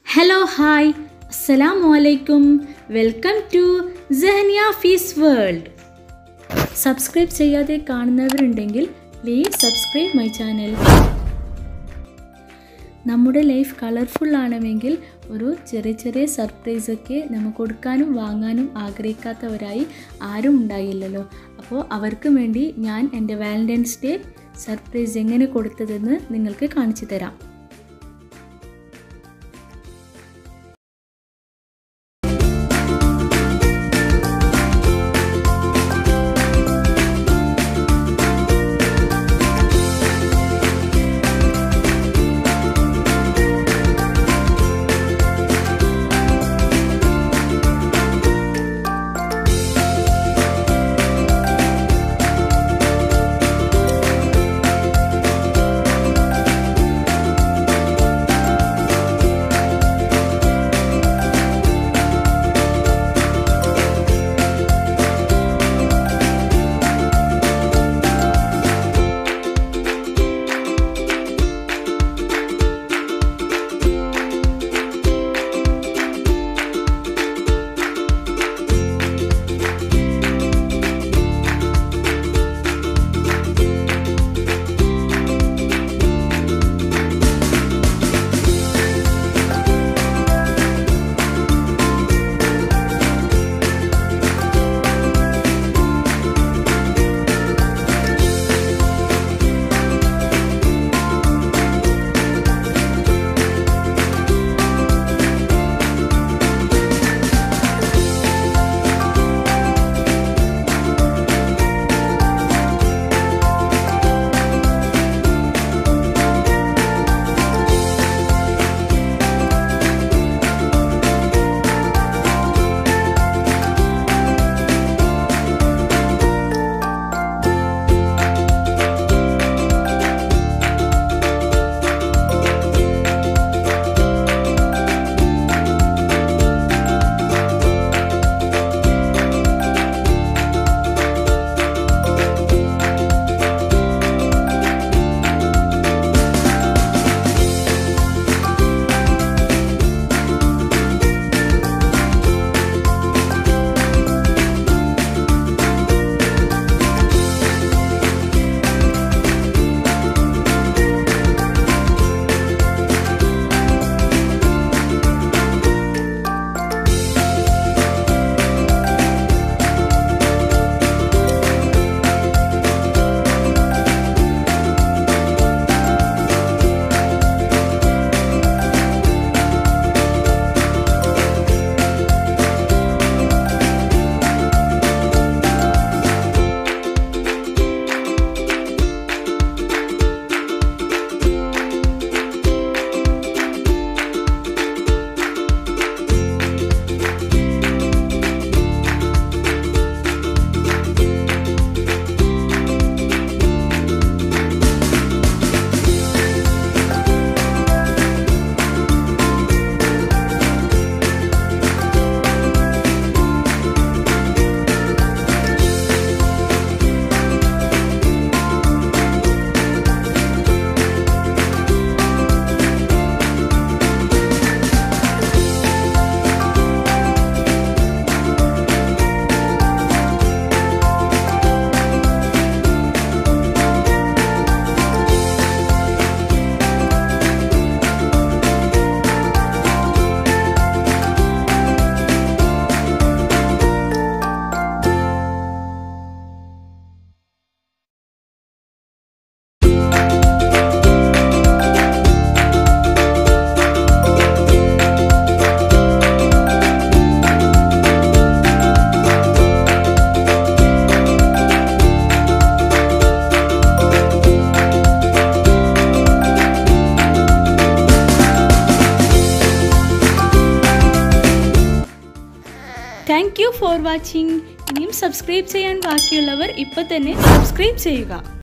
hello hi അസ്സലാമു അലൈക്കും welcome to Jahaniya ഫീസ് വേൾഡ് സബ്സ്ക്രൈബ് ചെയ്യാതെ കാണുന്നവരുണ്ടെങ്കിൽ പ്ലീസ് സബ്സ്ക്രൈബ് മൈ ചാനൽ നമ്മുടെ ലൈഫ് കളർഫുൾ ആണെങ്കിൽ ഒരു ചെറിയ ചെറിയ സർപ്രൈസൊക്കെ നമുക്ക് കൊടുക്കാനും വാങ്ങാനും ആഗ്രഹിക്കാത്തവരായി ആരും ഉണ്ടായില്ലല്ലോ അപ്പോൾ അവർക്ക് വേണ്ടി ഞാൻ എൻ്റെ വാലൻറ്റൈൻസ് ഡേ സർപ്രൈസ് എങ്ങനെ കൊടുത്തതെന്ന് നിങ്ങൾക്ക് കാണിച്ചു തരാം താങ്ക് യു ഫോർ വാച്ചിങ് ഇനിയും സബ്സ്ക്രൈബ് ചെയ്യാൻ ബാക്കിയുള്ളവർ ഇപ്പോൾ തന്നെ സബ്സ്ക്രൈബ് ചെയ്യുക